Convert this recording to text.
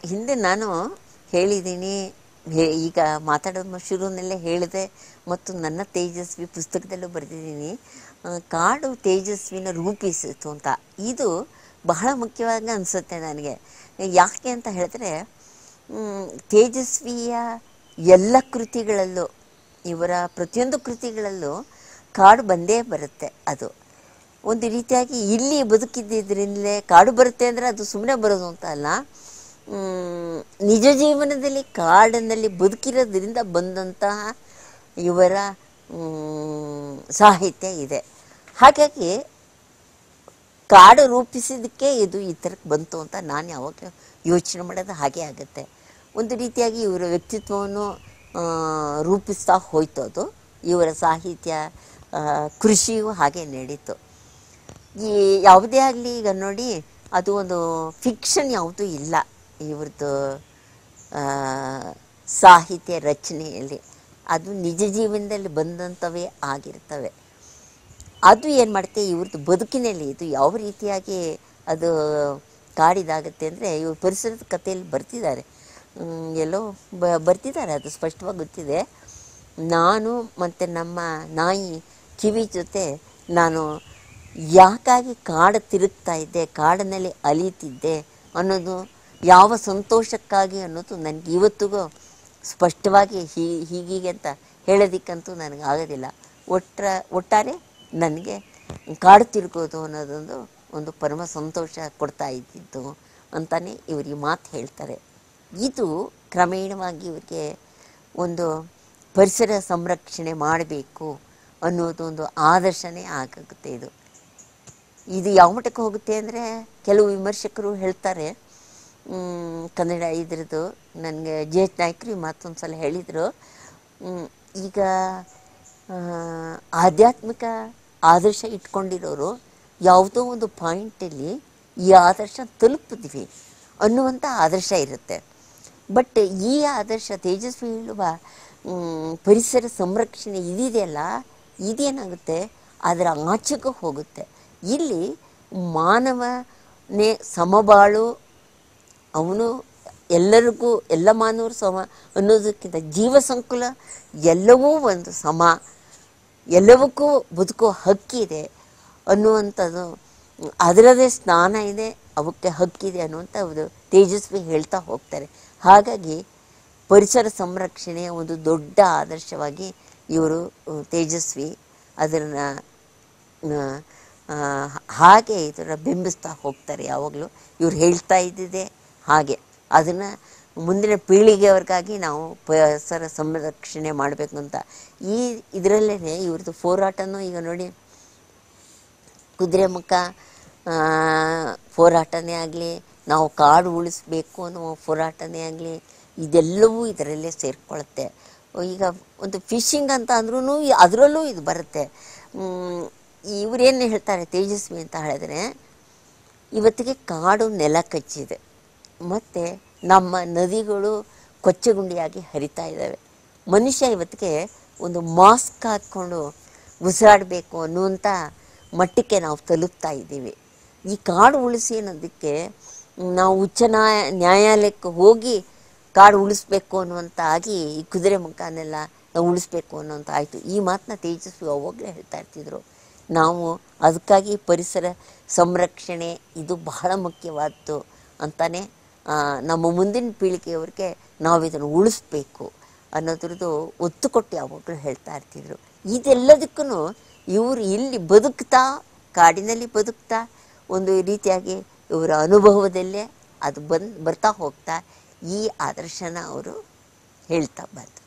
ಹಿಂದೆ ನಾನು ಹೇಳಿದ್ದೀನಿ ಹೇ- ಈಗ ಮಾತಾಡೋ ಶುರುನಲ್ಲೇ ಹೇಳಿದೆ ಮತ್ತು ನನ್ನ ತೇಜಸ್ವಿ ಪುಸ್ತಕದಲ್ಲೂ ಬರೆದಿದ್ದೀನಿ ಆ, ಕಾಡು ತೇಜಸ್ವಿನ ರೂಪಿಸಿತು ಅಂತ ಇದು ಬಹಳ ಮುಖ್ಯವಾಗಿ ಅನಿಸುತ್ತೆ ನನಗೆ ಯಾಕೆ ಅಂತ ಹೇಳಿದ್ರೆ ಮ್, ತೇಜಸ್ವಿಯ ಎಲ್ಲ ಕೃತಿಗಳಲ್ಲೂ ಇವರ ಪ್ರತಿಯೊಂದು ಕೃತಿಗಳಲ್ಲೂ ಕಾಡು ಬಂದೇ ಬರುತ್ತೆ ಅದು ಒಂದು ರೀತಿಯಾಗಿ ಇಲ್ಲಿ ಬದುಕಿದ್ದಿದ್ರಿಂದಲೇ ಕಾಡು ಬರುತ್ತೆ ಅಂದರೆ ಅದು ಸುಮ್ಮನೆ ಬರೋದು ಅಂತ ಅಲ್ಲ ಮ್, ನಿಜ ಜೀವನದಲ್ಲಿ ಕಾಡಿನಲ್ಲಿ ಬದುಕಿರೋದ್ರಿಂದ ಬಂದಂತಹ ಇವರ ಮ್, ಸಾಹಿತ್ಯ ಇದೆ ಹಾಗಾಗಿ ಕಾಡು ರೂಪಿಸಿದ್ದಕ್ಕೆ ಇದು ಈ ಥರಕ್ಕೆ ಬಂತು ಅಂತ ನಾನು ಯಾವಾಗ ಯೋಚನೆ ಮಾಡೋದು ಹಾಗೆ ಆಗುತ್ತೆ ಒಂದು ರೀತಿಯಾಗಿ ಇವರ ವ್ಯಕ್ತಿತ್ವವನ್ನು ಆ, ರೂಪಿಸ್ತಾ ಹೋಯ್ತು ಅದು ಇವರ ಸಾಹಿತ್ಯ ಆ, ಕೃಷಿಯೂ ಹಾಗೆ ನಡೀತು ಈ ಯಾವುದೇ ಆಗಲಿ ಈಗ ನೋಡಿ ಅದು ಒಂದು ಫಿಕ್ಷನ್ ಯಾವುದೂ ಇಲ್ಲ ಇವ್ರದ್ದು ಆ, ಸಾಹಿತ್ಯ ರಚನೆಯಲ್ಲಿ ಅದು ನಿಜ ಜೀವನದಲ್ಲಿ ಬಂದಂಥವೇ ಆಗಿರ್ತವೆ ಅದು ಏನು ಮಾಡುತ್ತೆ ಇವ್ರದ್ದು ಬದುಕಿನಲ್ಲಿ ಇದು ಯಾವ ರೀತಿಯಾಗಿ ಅದು ಕಾಡಿದಾಗುತ್ತೆ ಅಂದರೆ ಇವ್ರು ಪರಿಸರದ ಕಥೆಯಲ್ಲಿ ಬರ್ತಿದ್ದಾರೆ ಹ್ಮ್, ಎಲ್ಲೋ ಬ ಬರ್ತಿದ್ದಾರೆ ಅದು ಸ್ಪಷ್ಟವಾಗಿ ಗೊತ್ತಿದೆ ನಾನು ಮತ್ತು ನಮ್ಮ ನಾಯಿ ಕಿವಿ ಜೊತೆ ನಾನು ಯಾಕಾಗಿ ಕಾಡು ತಿರುಗ್ತಾ ಇದ್ದೆ ಕಾಡಿನಲ್ಲಿ ಅಲಿತಿದ್ದೆ ಅನ್ನೋದು ಯಾವ ಸಂತೋಷಕ್ಕಾಗಿ ಅನ್ನೋದು ನನಗೆ ಇವತ್ತಿಗೂ ಸ್ಪಷ್ಟವಾಗಿ ಹೀ ಹೀಗೀಗೆ ಅಂತ ಹೇಳೋದಕ್ಕಂತೂ ನನಗೆ ಆಗೋದಿಲ್ಲ ಒಟ್ಟ ಒಟ್ಟಾರೆ ನನಗೆ ಕಾಡು ತಿರುಗೋದು ಅನ್ನೋದೊಂದು ಒಂದು ಪರಮ ಸಂತೋಷ ಕೊಡ್ತಾ ಇದ್ದಿದ್ದು ಅಂತಲೇ ಇವರು ಈ ಮಾತು ಹೇಳ್ತಾರೆ ಇದು ಕ್ರಮೇಣವಾಗಿ ಇವರಿಗೆ ಒಂದು ಪರಿಸರ ಸಂರಕ್ಷಣೆ ಮಾಡಬೇಕು ಅನ್ನೋದೊಂದು ಆದರ್ಶನೇ ಆಗುತ್ತೆ ಇದು ಇದು ಯಾವ ಮಟ್ಟಕ್ಕೆ ಹೋಗುತ್ತೆ ಅಂದರೆ ಕೆಲವು ವಿಮರ್ಶಕರು ಹೇಳ್ತಾರೆ ಮ್, ಕನ್ನಡ ಇದ್ರದ್ದು ನನಗೆ ಜೆ ಎಚ್ ನಾಯ್ಕರು ಈ ಮಾತೊಂದು ಸಲ ಹೇಳಿದರು ಮ್, ಈಗ ಆ, ಆಧ್ಯಾತ್ಮಿಕ ಆದರ್ಶ ಇಟ್ಕೊಂಡಿರೋರು ಯಾವುದೋ ಒಂದು ಪಾಯಿಂಟಲ್ಲಿ ಈ ಆದರ್ಶ ತಲುಪಿದ್ವಿ ಅನ್ನುವಂಥ ಆದರ್ಶ ಇರುತ್ತೆ ಬಟ್ ಈ ಆದರ್ಶ ತೇಜಸ್ವಿ ಹೇಳುವ ಮ್, ಪರಿಸರ ಸಂರಕ್ಷಣೆ ಇದಿದೆಯಲ್ಲ ಇದೇನಾಗುತ್ತೆ ಅದರ ಆಚೆಗೂ ಹೋಗುತ್ತೆ ಇಲ್ಲಿ ಮಾನವನೇ ಸಮಬಾಳು ಅವನು ಎಲ್ಲರಿಗೂ ಎಲ್ಲ ಮಾನವರು ಸಮ ಅನ್ನೋದಕ್ಕಿಂತ ಜೀವ ಸಂಕುಲ ಎಲ್ಲವೂ ಒಂದು ಸಮ ಎಲ್ಲವಕ್ಕೂ ಬದುಕೋ ಹಕ್ಕಿದೆ ಅನ್ನುವಂಥದ್ದು ಅದರದೇ ಸ್ನಾನ ಇದೆ ಅವಕ್ಕೆ ಹಕ್ಕಿದೆ ಅನ್ನುವಂಥ ಒಂದು ತೇಜಸ್ವಿ ಹೇಳ್ತಾ ಹೋಗ್ತಾರೆ ಹಾಗಾಗಿ ಪರಿಸರ ಸಂರಕ್ಷಣೆಯ ಒಂದು ದೊಡ್ಡ ಆದರ್ಶವಾಗಿ ಇವರು ಅಹ್, ತೇಜಸ್ವಿ ಅದನ್ನು ಆ, ಹಾಗೆ ಇದನ್ನು ಬಿಂಬಿಸ್ತಾ ಹೋಗ್ತಾರೆ ಯಾವಾಗಲೂ ಇವ್ರು ಹೇಳ್ತಾ ಇದ್ದಿದೆ ಹಾಗೆ ಅದನ್ನು ಮುಂದಿನ ಪೀಳಿಗೆಯವ್ರಿಗಾಗಿ ನಾವು ಪರಿಸರ ಸಂರಕ್ಷಣೆ ಮಾಡಬೇಕು ಅಂತ ಈ ಇದರಲ್ಲೇ ಇವ್ರದ್ದು ಹೋರಾಟನೂ ಈಗ ನೋಡಿ ಕುದುರೆಮುಖ ಆ, ಹೋರಾಟನೇ ಆಗಲಿ ನಾವು ಕಾಡು ಉಳಿಸ್ಬೇಕು ಅನ್ನೋ ಹೋರಾಟನೇ ಆಗಲಿ ಇದೆಲ್ಲವೂ ಇದರಲ್ಲೇ ಸೇರಿಕೊಳ್ಳುತ್ತೆ ಈಗ ಒಂದು ಫಿಶಿಂಗ್ ಅಂತ ಅಂದ್ರೂ ಅದರಲ್ಲೂ ಇದು ಬರುತ್ತೆ ಮ್, ಇವರೇನು ಹೇಳ್ತಾರೆ ತೇಜಸ್ವಿ ಅಂತ ಹೇಳಿದ್ರೆ ಇವತ್ತಿಗೆ ಕಾಡು ನೆಲ ಕಚ್ಚಿದೆ ಮತ್ತು ನಮ್ಮ ನದಿಗಳು ಕೊಚ್ಚಗುಂಡಿಯಾಗಿ ಹರಿತಾ ಇದ್ದಾವೆ ಮನುಷ್ಯ ಇವತ್ತಿಗೆ ಒಂದು ಮಾಸ್ಕ್ ಹಾಕ್ಕೊಂಡು ಉಸಿರಾಡಬೇಕು ಅನ್ನುವಂಥ ಮಟ್ಟಕ್ಕೆ ನಾವು ತಲುಪ್ತಾ ಇದ್ದೀವಿ ಈ ಕಾಡು ಉಳಿಸಿ ಅನ್ನೋದಕ್ಕೆ ನಾವು ಉಚ್ಚ ನ್ಯಾಯ ನ್ಯಾಯಾಲಯಕ್ಕೆ ಹೋಗಿ ಕಾಡು ಉಳಿಸ್ಬೇಕು ಅನ್ನುವಂಥ ಆಗಿ ಈ ಕುದುರೆ ಮುಖನೆಲ್ಲ ನಾವು ಉಳಿಸ್ಬೇಕು ಅನ್ನೋಂಥ ಆಯಿತು ಈ ಮಾತನ್ನ ತೇಜಸ್ವಿ ಅವಾಗಲೇ ಹೇಳ್ತಾ ಇರ್ತಿದ್ರು ನಾವು ಅದಕ್ಕಾಗಿ ಪರಿಸರ ಸಂರಕ್ಷಣೆ ಇದು ಬಹಳ ಮುಖ್ಯವಾದ್ದು ಅಂತಾನೆ ಆ, ನಮ್ಮ ಮುಂದಿನ ಪೀಳಿಗೆಯವ್ರಿಗೆ ನಾವು ಇದನ್ನು ಉಳಿಸ್ಬೇಕು ಅನ್ನೋದ್ರದ್ದು ಒತ್ತು ಕೊಟ್ಟು ಯಾವಾಗಲೂ ಹೇಳ್ತಾ ಇರ್ತಿದ್ರು ಇದೆಲ್ಲದಕ್ಕೂ ಇವರು ಇಲ್ಲಿ ಬದುಕ್ತಾ ಕಾಡಿನಲ್ಲಿ ಬದುಕ್ತಾ ಒಂದು ರೀತಿಯಾಗಿ ಇವರ ಅನುಭವದಲ್ಲೇ ಅದು ಬಂದು ಬರ್ತಾ ಹೋಗ್ತಾ ಈ ಆದರ್ಶನ ಅವರು ಹೇಳ್ತಾ ಬಂದರು